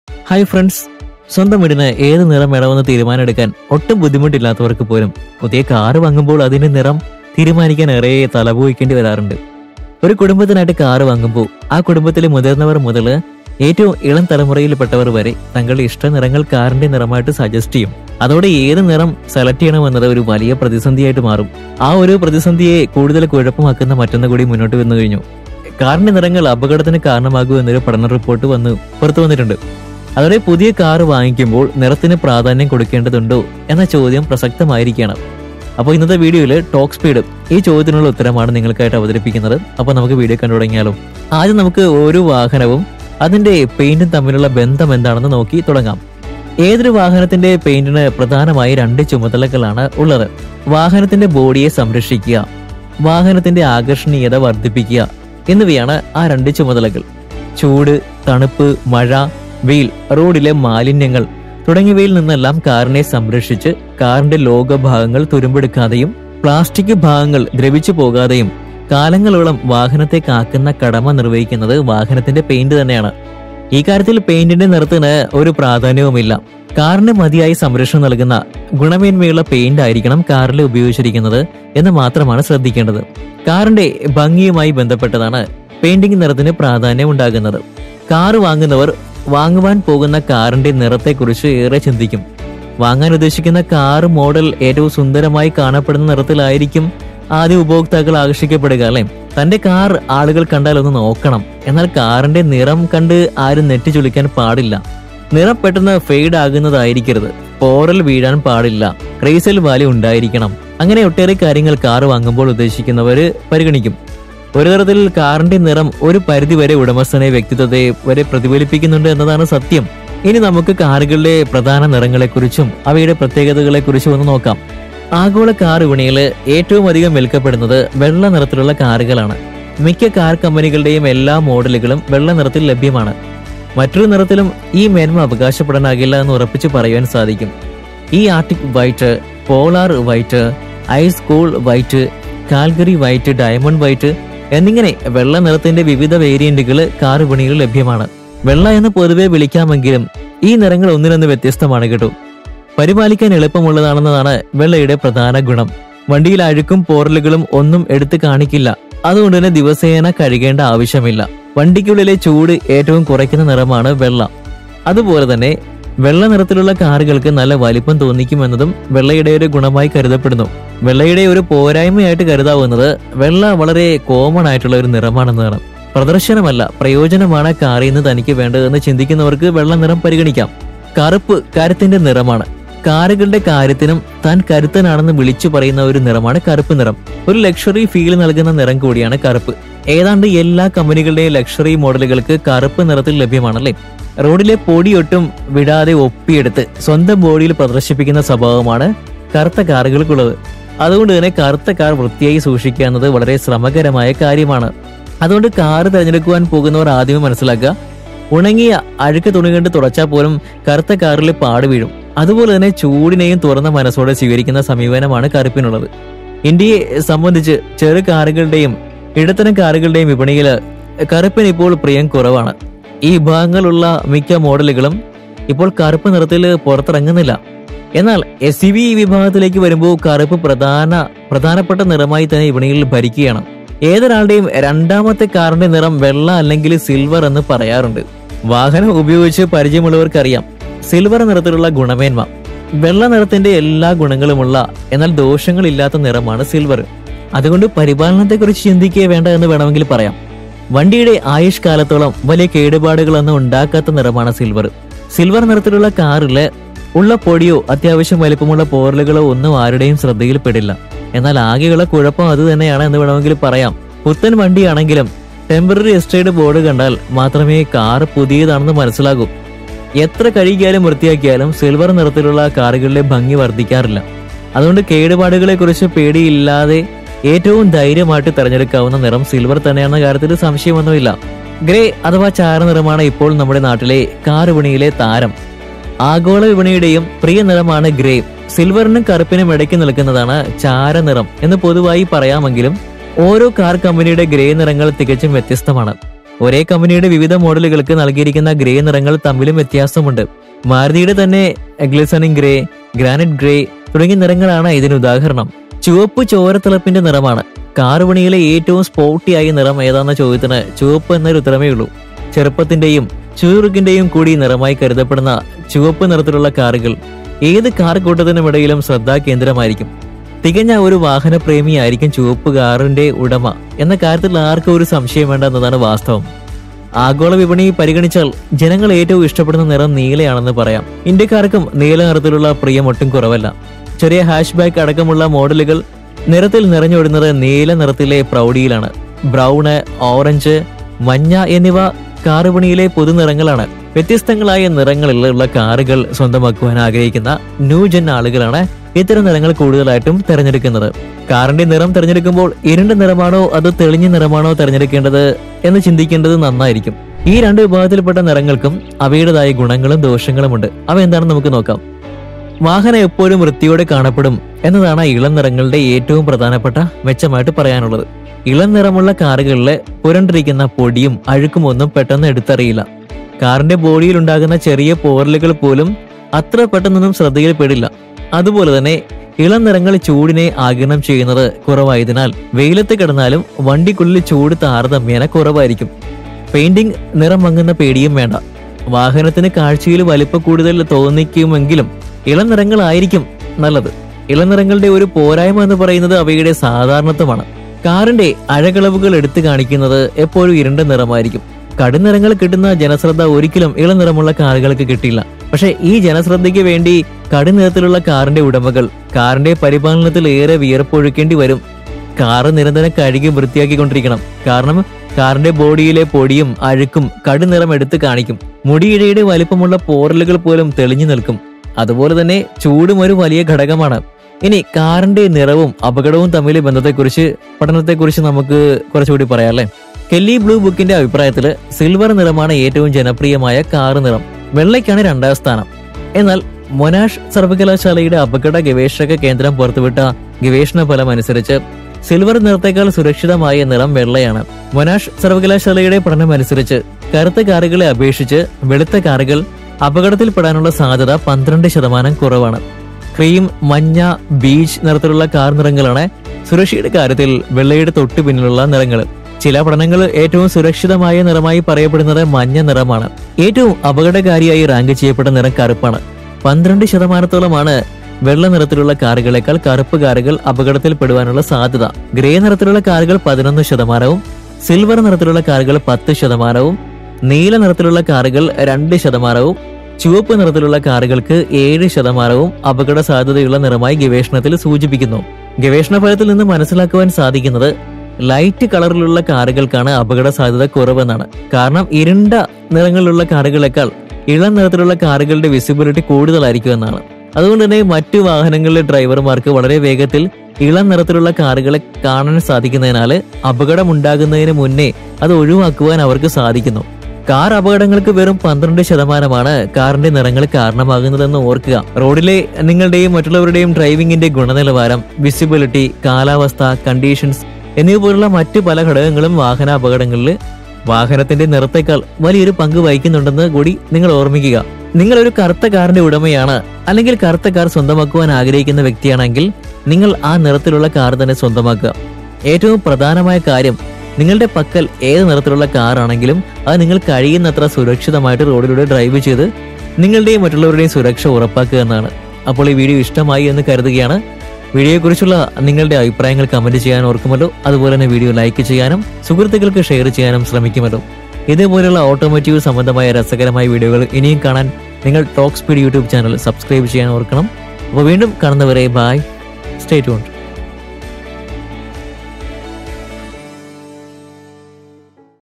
hi friends സ്വന്തം വീടിന് ഏത് നിറം വേണമെന്ന് തീരുമാനമെടുക്കാൻ ഒട്ടും ബുദ്ധിമുട്ടില്ലാത്തവർക്ക് പോലും പുതിയ കാറ് വാങ്ങുമ്പോൾ അതിന്റെ നിറം തീരുമാനിക്കാൻ ഏറെ തലപോയിക്കേണ്ടി വരാറുണ്ട് ഒരു കുടുംബത്തിനായിട്ട് കാറ് വാങ്ങുമ്പോൾ ആ കുടുംബത്തിലെ മുതിർന്നവർ മുതൽ ഏറ്റവും ഇളം തലമുറയിൽപ്പെട്ടവർ വരെ തങ്ങളുടെ ഇഷ്ട നിറങ്ങൾ കാറിന്റെ നിറമായിട്ട് സജസ്റ്റ് ചെയ്യും അതോടെ ഏത് നിറം സെലക്ട് ചെയ്യണമെന്നത് ഒരു വലിയ പ്രതിസന്ധിയായിട്ട് മാറും ആ ഒരു പ്രതിസന്ധിയെ കൂടുതൽ കുഴപ്പമാക്കുന്ന മറ്റൊന്ന് കൂടി മുന്നോട്ട് വന്നു കഴിഞ്ഞു കാറിന്റെ നിറങ്ങൾ അപകടത്തിന് കാരണമാകൂ എന്നൊരു പഠന റിപ്പോർട്ട് വന്ന് പുറത്തു വന്നിട്ടുണ്ട് അതോടെ പുതിയ കാർ വാങ്ങിക്കുമ്പോൾ നിറത്തിന് പ്രാധാന്യം കൊടുക്കേണ്ടതുണ്ടോ എന്ന ചോദ്യം പ്രസക്തമായിരിക്കണം അപ്പോൾ ഇന്നത്തെ വീഡിയോയിൽ ടോക്ക് സ്പീഡ് ഈ ചോദ്യത്തിനുള്ള ഉത്തരമാണ് നിങ്ങൾക്കായിട്ട് അവതരിപ്പിക്കുന്നത് അപ്പോൾ നമുക്ക് വീഡിയോ കണ്ടു തുടങ്ങിയാലോ ആദ്യം നമുക്ക് ഓരോ വാഹനവും അതിന്റെ പെയിന്റും തമ്മിലുള്ള ബന്ധം എന്താണെന്ന് നോക്കി തുടങ്ങാം ഏതൊരു വാഹനത്തിന്റെ പെയിന്റിന് പ്രധാനമായി രണ്ട് ചുമതലകളാണ് ഉള്ളത് വാഹനത്തിന്റെ ബോഡിയെ സംരക്ഷിക്കുക വാഹനത്തിന്റെ ആകർഷണീയത വർദ്ധിപ്പിക്കുക എന്നിവയാണ് ആ രണ്ട് ചുമതലകൾ ചൂട് തണുപ്പ് മഴ വെയിൽ റോഡിലെ മാലിന്യങ്ങൾ തുടങ്ങിയവയിൽ നിന്നെല്ലാം കാറിനെ സംരക്ഷിച്ച് കാറിന്റെ ലോകഭാഗങ്ങൾ തുരുമ്പെടുക്കാതെയും പ്ലാസ്റ്റിക് ഭാഗങ്ങൾ ദ്രവിച്ചു പോകാതെയും കാലങ്ങളോളം വാഹനത്തെ കാക്കുന്ന കടമ നിർവഹിക്കുന്നത് വാഹനത്തിന്റെ പെയിന്റ് തന്നെയാണ് ഈ കാര്യത്തിൽ പെയിന്റിന്റെ നിറത്തിന് ഒരു പ്രാധാന്യവുമില്ല കാറിന് മതിയായി സംരക്ഷണം നൽകുന്ന ഗുണമേന്മയുള്ള പെയിന്റ് ആയിരിക്കണം കാറിൽ ഉപയോഗിച്ചിരിക്കുന്നത് എന്ന് മാത്രമാണ് ശ്രദ്ധിക്കേണ്ടത് കാറിന്റെ ഭംഗിയുമായി ബന്ധപ്പെട്ടതാണ് പെയിന്റിംഗ് നിറത്തിന് പ്രാധാന്യം ഉണ്ടാകുന്നത് കാറ് വാങ്ങുന്നവർ വാങ്ങുവാൻ പോകുന്ന കാറിന്റെ നിറത്തെക്കുറിച്ച് ഏറെ ചിന്തിക്കും വാങ്ങാൻ ഉദ്ദേശിക്കുന്ന കാർ മോഡൽ ഏറ്റവും സുന്ദരമായി കാണപ്പെടുന്ന നിറത്തിലായിരിക്കും ആദ്യ ഉപഭോക്താക്കൾ ആകർഷിക്കപ്പെടുക അല്ലെ തന്റെ കാർ ആളുകൾ കണ്ടാൽ ഒന്ന് നോക്കണം എന്നാൽ കാറിന്റെ നിറം കണ്ട് ആരും നെറ്റി ചുളിക്കാൻ പാടില്ല നിറം പെട്ടെന്ന് ഫെയ്ഡ് ആകുന്നതായിരിക്കരുത് പോറൽ വീഴാൻ പാടില്ല റേസൽ വാല്യൂ ഉണ്ടായിരിക്കണം അങ്ങനെ ഒട്ടേറെ കാര്യങ്ങൾ കാർ വാങ്ങുമ്പോൾ ഉദ്ദേശിക്കുന്നവര് പരിഗണിക്കും ഒരു തരത്തിൽ കാറിന്റെ നിറം ഒരു പരിധിവരെ ഉടമസ്ഥനെ വ്യക്തിത്വത്തെ വരെ പ്രതിഫലിപ്പിക്കുന്നുണ്ട് എന്നതാണ് സത്യം ഇനി നമുക്ക് കാറുകളുടെ പ്രധാന നിറങ്ങളെക്കുറിച്ചും അവയുടെ പ്രത്യേകതകളെക്കുറിച്ചും ഒന്ന് നോക്കാം ആഗോള കാർ വിപണിയിൽ ഏറ്റവും അധികം വിൽക്കപ്പെടുന്നത് വെള്ള നിറത്തിലുള്ള കാറുകളാണ് മിക്ക കാർ കമ്പനികളുടെയും എല്ലാ മോഡലുകളും വെള്ള നിറത്തിൽ ലഭ്യമാണ് മറ്റൊരു നിറത്തിലും ഈ മേന്മ അവകാശപ്പെടാനാകില്ല എന്ന് ഉറപ്പിച്ച് പറയുവാൻ സാധിക്കും ഈ Arctic white polar white ice cool white Calgary white diamond white എന്നിങ്ങനെ വെള്ള നിറത്തിന്റെ വിവിധ വേരിയന്റുകൾ കാർ വിപണിയിൽ ലഭ്യമാണ് വെള്ള എന്ന് പൊതുവെ വിളിക്കാമെങ്കിലും ഈ നിറങ്ങൾ ഒന്നിനൊന്ന് വ്യത്യസ്തമാണ് കേട്ടോ പരിപാലിക്കാൻ എളുപ്പമുള്ളതാണെന്നതാണ് വെള്ളയുടെ പ്രധാന ഗുണം വണ്ടിയിൽ അഴുക്കും പോറലുകളും ഒന്നും എടുത്തു കാണിക്കില്ല അതുകൊണ്ട് തന്നെ ദിവസേന കഴുകേണ്ട ആവശ്യമില്ല വണ്ടിക്കുള്ളിലെ ചൂട് ഏറ്റവും കുറയ്ക്കുന്ന നിറമാണ് വെള്ള അതുപോലെ തന്നെ വെള്ള നിറത്തിലുള്ള കാറുകൾക്ക് നല്ല വലിപ്പം തോന്നിക്കുമെന്നതും വെള്ളയുടെ ഒരു ഗുണമായി കരുതപ്പെടുന്നു വെള്ളയുടെ ഒരു പോരായ്മയായിട്ട് കരുതാവുന്നത് വെള്ള വളരെ കോമൺ ആയിട്ടുള്ള ഒരു നിറമാണെന്നതാണ് പ്രദർശനമല്ല പ്രയോജനമാണ് കാറിൽ നിന്ന് തനിക്ക് വേണ്ടതെന്ന് ചിന്തിക്കുന്നവർക്ക് വെള്ള നിറം പരിഗണിക്കാം കറുപ്പ് കരുത്തിന്റെ നിറമാണ് കാറുകളുടെ കാര്യത്തിനും താൻ കരുത്തനാണെന്ന് വിളിച്ചു പറയുന്ന ഒരു നിറമാണ് കറുപ്പ് നിറം ഒരു ലക്ഷറി ഫീൽ നൽകുന്ന നിറം കൂടിയാണ് കറുപ്പ് ഏതാണ്ട് എല്ലാ കമ്പനികളുടെയും ലക്ഷറി മോഡലുകൾക്ക് കറുപ്പ് നിറത്തിൽ ലഭ്യമാണല്ലേ റോഡിലെ പൊടിയൊട്ടും വിടാതെ ഒപ്പിയെടുത്ത് സ്വന്തം ബോഡിയിൽ പ്രദർശിപ്പിക്കുന്ന സ്വഭാവമാണ് കറുത്ത കാറുകൾക്കുള്ളത് അതുകൊണ്ട് തന്നെ കറുത്ത കാർ വൃത്തിയായി സൂക്ഷിക്കുക എന്നത് വളരെ ശ്രമകരമായ കാര്യമാണ് അതുകൊണ്ട് കാർ തിരഞ്ഞെടുക്കുവാൻ പോകുന്നവർ ആദ്യമേ മനസ്സിലാക്കുക ഉണങ്ങിയ അഴുക്ക് തുണി കൊണ്ട് തുടച്ചാൽ പോലും കറുത്ത കാറിൽ പാട് വീഴും അതുപോലെ തന്നെ ചൂടിനെയും തുറന്ന മനസ്സോടെ സ്വീകരിക്കുന്ന സമീപനമാണ് കറുപ്പിനുള്ളത് ഇന്ത്യയെ സംബന്ധിച്ച് ചെറു കാറുകളുടെയും ഇടത്തരം കാറുകളുടെയും വിപണിയിൽ കറുപ്പിന് ഇപ്പോൾ പ്രിയം കുറവാണ് ഈ വിഭാഗങ്ങളുള്ള മിക്ക മോഡലുകളും ഇപ്പോൾ കറുപ്പ് നിറത്തിൽ പുറത്തിറങ്ങുന്നില്ല എന്നാൽ എസ് സി വി വിഭാഗത്തിലേക്ക് വരുമ്പോൾ കറുപ്പ് പ്രധാന പ്രധാനപ്പെട്ട നിറമായി തന്നെ വിപണിയിൽ ഭരിക്കുകയാണ് ഏതൊരാളുടെയും രണ്ടാമത്തെ കാറിന്റെ നിറം വെള്ള അല്ലെങ്കിൽ സിൽവർ എന്ന് പറയാറുണ്ട് വാഹനം ഉപയോഗിച്ച് പരിചയമുള്ളവർക്കറിയാം സിൽവർ നിറത്തിലുള്ള ഗുണമേന്മ വെള്ള നിറത്തിന്റെ എല്ലാ ഗുണങ്ങളുമുള്ള എന്നാൽ ദോഷങ്ങളില്ലാത്ത നിറമാണ് സിൽവർ അതുകൊണ്ട് പരിപാലനത്തെക്കുറിച്ച് ചിന്തിക്കേ വേണ്ട എന്ന് വേണമെങ്കിൽ പറയാം വണ്ടിയുടെ ആയുഷ് കാലത്തോളം വലിയ കേടുപാടുകളൊന്നും ഉണ്ടാക്കാത്ത നിറമാണ് സിൽവർ സിൽവർ നിറത്തിലുള്ള കാറില് ഉള്ള പൊടിയോ അത്യാവശ്യം വലിപ്പമുള്ള പോറലുകളോ ഒന്നും ആരുടെയും ശ്രദ്ധയിൽപ്പെടില്ല എന്നാൽ ആകെയുള്ള കുഴപ്പം അത് തന്നെയാണ് എന്ന് വേണമെങ്കിൽ പറയാം പുത്തൻ വണ്ടിയാണെങ്കിലും ടെമ്പററി എസ്റ്റേറ്റ് ബോർഡ് കണ്ടാൽ മാത്രമേ കാർ പുതിയതാണെന്ന് മനസ്സിലാകൂ എത്ര കഴുകിയാലും വൃത്തിയാക്കിയാലും സിൽവർ നിറത്തിലുള്ള കാറുകളിലെ ഭംഗി വർദ്ധിക്കാറില്ല അതുകൊണ്ട് കേടുപാടുകളെ കുറിച്ച് പേടിയില്ലാതെ ഏറ്റവും ധൈര്യമായിട്ട് തിരഞ്ഞെടുക്കാവുന്ന നിറം സിൽവർ തന്നെയാണെന്ന കാര്യത്തിൽ സംശയമൊന്നുമില്ല ഗ്രേ അഥവാ ചാര നിറമാണ് ഇപ്പോൾ നമ്മുടെ നാട്ടിലെ കാർ വിപണിയിലെ താരം ആഗോള വിപണിയുടെയും പ്രിയ നിറമാണ് ഗ്രേ സിൽവറിനും കറുപ്പിനും ഇടയ്ക്ക് നിൽക്കുന്നതാണ് ചാരനിറം എന്ന് പൊതുവായി പറയാമെങ്കിലും ഓരോ കാർ കമ്പനിയുടെ ഗ്രേ നിറങ്ങൾ തികച്ചും വ്യത്യസ്തമാണ് ഒരേ കമ്പനിയുടെ വിവിധ മോഡലുകൾക്ക് നൽകിയിരിക്കുന്ന ഗ്രേ നിറങ്ങൾ തമ്മിലും വ്യത്യാസമുണ്ട് മാരുതിയുടെ തന്നെ ഗ്ലിസണിംഗ് ഗ്രേ ഗ്രാനൈറ്റ് ഗ്രേ തുടങ്ങിയ നിറങ്ങളാണ് ഇതിന് ഉദാഹരണം ചുവപ്പ് ചോരത്തിളപ്പിന്റെ നിറമാണ് കാർ വിപണിയിലെ ഏറ്റവും സ്പോർട്ടിയായ നിറം ഏതാണെന്ന ചോദ്യത്തിന് ചുവപ്പ് എന്നൊരു ഉത്തരമേ ഉള്ളൂ ചെറുപ്പത്തിന്റെയും ചുരുക്കിന്റെയും കൂടി നിറമായി കരുതപ്പെടുന്ന ചുവപ്പ് നിറത്തിലുള്ള കാറുകൾ ഏത് കാർ കൂട്ടത്തിനുമിടയിലും ശ്രദ്ധാകേന്ദ്രമായിരിക്കും തികഞ്ഞ ഒരു വാഹന പ്രേമിയായിരിക്കും ചുവപ്പ് കാറിന്റെ ഉടമ എന്ന കാര്യത്തിൽ ആർക്കും ഒരു സംശയം വേണ്ട എന്നതാണ് വാസ്തവം ആഗോള വിപണി പരിഗണിച്ചാൽ ജനങ്ങൾ ഏറ്റവും ഇഷ്ടപ്പെടുന്ന നിറം നീലയാണെന്ന് പറയാം ഇന്ത്യക്കാർക്കും നീല നിറത്തിലുള്ള പ്രിയം ഒട്ടും കുറവല്ല ചെറിയ ഹാഷ് ബാക്ക് അടക്കമുള്ള മോഡലുകൾ നിറത്തിൽ നിറഞ്ഞൊടുന്നത് നീല നിറത്തിലെ പ്രൗഢിയിലാണ് ബ്രൗണ് ഓറഞ്ച് മഞ്ഞ എന്നിവ കാർ വിപണിയിലെ പൊതുനിറങ്ങളാണ് വ്യത്യസ്തങ്ങളായ നിറങ്ങളിലുള്ള കാറുകൾ സ്വന്തമാക്കുവാൻ ആഗ്രഹിക്കുന്ന ന്യൂജൻ ആളുകളാണ് ഇത്തരം നിറങ്ങൾ കൂടുതലായിട്ടും തിരഞ്ഞെടുക്കുന്നത് കാറിന്റെ നിറം തിരഞ്ഞെടുക്കുമ്പോൾ ഇരുണ്ട നിറമാണോ അതോ തെളിഞ്ഞ നിറമാണോ തിരഞ്ഞെടുക്കേണ്ടത് എന്ന് ചിന്തിക്കേണ്ടത് നന്നായിരിക്കും ഈ രണ്ട് വിഭാഗത്തിൽപ്പെട്ട നിറങ്ങൾക്കും അവയുടേതായ ഗുണങ്ങളും ദോഷങ്ങളുമുണ്ട് അവ എന്താണെന്ന് നമുക്ക് നോക്കാം വാഹനം എപ്പോഴും വൃത്തിയോടെ കാണപ്പെടും എന്നതാണ് ഇളം നിറങ്ങളുടെ ഏറ്റവും പ്രധാനപ്പെട്ട മെച്ചമായിട്ട് പറയാനുള്ളത് ഇളം നിറമുള്ള കാറുകളിലെ പുരണ്ടിരിക്കുന്ന പൊടിയും അഴുക്കും ഒന്നും പെട്ടെന്ന് എടുത്തറിയില്ല കാറിന്റെ ബോഡിയിൽ ഉണ്ടാകുന്ന ചെറിയ പോറലുകൾ പോലും അത്ര പെട്ടെന്നൊന്നും ശ്രദ്ധയിൽപ്പെടില്ല അതുപോലെ തന്നെ ഇളം നിറങ്ങൾ ചൂടിനെ ആഗിരണം ചെയ്യുന്നത് കുറവായതിനാൽ വെയിലത്ത് കിടന്നാലും വണ്ടിക്കുള്ളിൽ ചൂട് താരതമ്യേന കുറവായിരിക്കും പെയിന്റിംഗ് നിറം മങ്ങുന്ന പേടിയും വേണ്ട വാഹനത്തിന് കാഴ്ചയിൽ വലിപ്പ കൂടുതൽ തോന്നിക്കുമെങ്കിലും ഇളം നിറങ്ങളായിരിക്കും നല്ലത് ഇളനിറങ്ങളുടെ ഒരു പോരായ്മ എന്ന് പറയുന്നത് അവയുടെ സാധാരണത്വമാണ് കാറിന്റെ അഴകളവുകൾ എടുത്തു കാണിക്കുന്നത് എപ്പോഴും ഇരുണ്ട നിറമായിരിക്കും കടുനിറങ്ങൾ കിട്ടുന്ന ജനശ്രദ്ധ ഒരിക്കലും ഇളനിറമുള്ള കാറുകൾക്ക് കിട്ടില്ല പക്ഷെ ഈ ജനശ്രദ്ധയ്ക്ക് വേണ്ടി കടുനിറത്തിലുള്ള കാറിന്റെ ഉടമകൾ കാറിന്റെ പരിപാലനത്തിൽ ഏറെ വിയർപ്പൊഴുക്കേണ്ടി വരും കാറ് നിരന്തരം കഴുകി വൃത്തിയാക്കിക്കൊണ്ടിരിക്കണം കാരണം കാറിന്റെ ബോഡിയിലെ പൊടിയും അഴുക്കും കടുനിറം എടുത്ത് കാണിക്കും മുടിയിഴയുടെ വലിപ്പമുള്ള പോറലുകൾ പോലും തെളിഞ്ഞു നിൽക്കും അതുപോലെ തന്നെ ചൂടും ഒരു വലിയ ഘടകമാണ് ഇനി കാറിന്റെ നിറവും അപകടവും തമ്മിലെ ബന്ധത്തെക്കുറിച്ച് പഠനത്തെക്കുറിച്ച് നമുക്ക് കുറച്ചുകൂടി പറയാം അല്ലേ കെല്ലി ബ്ലൂ ബുക്കിന്റെ അഭിപ്രായത്തില് സിൽവർ നിറമാണ് ഏറ്റവും ജനപ്രിയമായ കാർ നിറം വെള്ളയ്ക്കാണ് രണ്ടാം സ്ഥാനം എന്നാൽ മൊനാഷ് സർവകലാശാലയുടെ അപകട ഗവേഷക കേന്ദ്രം പുറത്തുവിട്ട ഗവേഷണ ഫലം അനുസരിച്ച് സിൽവർ നിറത്തേക്കാൾ സുരക്ഷിതമായ നിറം വെള്ളയാണ് മൊനാഷ് സർവകലാശാലയുടെ പഠനം അനുസരിച്ച് കറുത്ത കാറുകളെ അപേക്ഷിച്ച് വെളുത്ത കാറുകൾ അപകടത്തിൽപ്പെടാനുള്ള സാധ്യത പന്ത്രണ്ട് ശതമാനം കുറവാണ് ക്രീം മഞ്ഞ ബീച്ച് നിറത്തിലുള്ള കാർ നിറങ്ങളാണ് സുരക്ഷയുടെ കാര്യത്തിൽ വെള്ളയുടെ തൊട്ടു പിന്നിലുള്ള നിറങ്ങൾ ചില പഠനങ്ങൾ ഏറ്റവും സുരക്ഷിതമായ നിറമായി പറയപ്പെടുന്നത് മഞ്ഞ നിറമാണ് ഏറ്റവും അപകടകാരിയായി റാങ്ക് ചെയ്യപ്പെട്ട നിറം കറുപ്പാണ് പന്ത്രണ്ട് ശതമാനത്തോളമാണ് വെള്ള നിറത്തിലുള്ള കാറുകളെക്കാൾ കറുപ്പ് കാറുകൾ അപകടത്തിൽപ്പെടുവാനുള്ള സാധ്യത ഗ്രേ നിറത്തിലുള്ള കാറുകൾ പതിനൊന്ന് ശതമാനവും സിൽവർ നിറത്തിലുള്ള കാറുകൾ പത്ത് ശതമാനവും നീല നിറത്തിലുള്ള കാറുകൾ രണ്ട് ശതമാനവും ചുവപ്പ് നിറത്തിലുള്ള കാറുകൾക്ക് ഏഴ് ശതമാനവും അപകട സാധ്യതയുള്ള നിറമായി ഗവേഷണത്തിൽ സൂചിപ്പിക്കുന്നു ഗവേഷണ ഫലത്തിൽ നിന്ന് മനസ്സിലാക്കുവാൻ സാധിക്കുന്നത് ലൈറ്റ് കളറിലുള്ള കാറുകൾക്കാണ് അപകട സാധ്യത കുറവെന്നാണ് കാരണം ഇരുണ്ട നിറങ്ങളിലുള്ള കാറുകളെക്കാൾ ഇളം നിറത്തിലുള്ള കാറുകളുടെ വിസിബിലിറ്റി കൂടുതലായിരിക്കും എന്നാണ് അതുകൊണ്ട് തന്നെ മറ്റു വാഹനങ്ങളിലെ ഡ്രൈവർമാർക്ക് വളരെ വേഗത്തിൽ ഇളം നിറത്തിലുള്ള കാറുകളെ കാണാൻ സാധിക്കുന്നതിനാൽ അപകടമുണ്ടാകുന്നതിന് മുന്നേ അത് ഒഴിവാക്കുവാൻ അവർക്ക് സാധിക്കുന്നു കാർ അപകടങ്ങൾക്ക് വെറും പന്ത്രണ്ട് ശതമാനമാണ് കാറിന്റെ നിറങ്ങൾ കാരണമാകുന്നതെന്ന് ഓർക്കുക റോഡിലെ നിങ്ങളുടെയും മറ്റുള്ളവരുടെയും ഡ്രൈവിംഗിന്റെ ഗുണനിലവാരം വിസിബിലിറ്റി കാലാവസ്ഥ കണ്ടീഷൻസ് എന്നിവ പോലുള്ള മറ്റു പല ഘടകങ്ങളും വാഹന അപകടങ്ങളിൽ വാഹനത്തിന്റെ നിറത്തേക്കാൾ വലിയൊരു പങ്ക് വഹിക്കുന്നുണ്ടെന്ന് കൂടി നിങ്ങൾ ഓർമ്മിക്കുക നിങ്ങൾ ഒരു കറുത്ത കാറിന്റെ ഉടമയാണ് അല്ലെങ്കിൽ കറുത്ത കാർ സ്വന്തമാക്കുവാൻ ആഗ്രഹിക്കുന്ന വ്യക്തിയാണെങ്കിൽ നിങ്ങൾ ആ നിറത്തിലുള്ള കാർ തന്നെ സ്വന്തമാക്കുക ഏറ്റവും പ്രധാനമായ കാര്യം നിങ്ങളുടെ പക്കൽ ഏത് നിറത്തിലുള്ള കാർ ആണെങ്കിലും അത് നിങ്ങൾ കഴിയുന്നത്ര സുരക്ഷിതമായിട്ട് റോഡിലൂടെ ഡ്രൈവ് ചെയ്ത് നിങ്ങളുടെയും മറ്റുള്ളവരുടെയും സുരക്ഷ ഉറപ്പാക്കുക എന്നാണ് അപ്പോൾ ഈ വീഡിയോ ഇഷ്ടമായി എന്ന് കരുതുകയാണ് വീഡിയോയെക്കുറിച്ചുള്ള നിങ്ങളുടെ അഭിപ്രായങ്ങൾ കമന്റ് ചെയ്യാൻ ഓർക്കുമല്ലോ അതുപോലെ തന്നെ വീഡിയോ ലൈക്ക് ചെയ്യാനും സുഹൃത്തുക്കൾക്ക് ഷെയർ ചെയ്യാനും ശ്രമിക്കുമല്ലോ ഇതേപോലെയുള്ള ഓട്ടോമോട്ടീവ് സംബന്ധമായ രസകരമായ വീഡിയോകൾ ഇനിയും കാണാൻ നിങ്ങൾ Talk Speed YouTube channel subscribe ചെയ്യാൻ ഓർക്കണം അപ്പോൾ വീണ്ടും കാണുന്നവരെ ബായ് സ്റ്റേ ട്യൂൺഡ്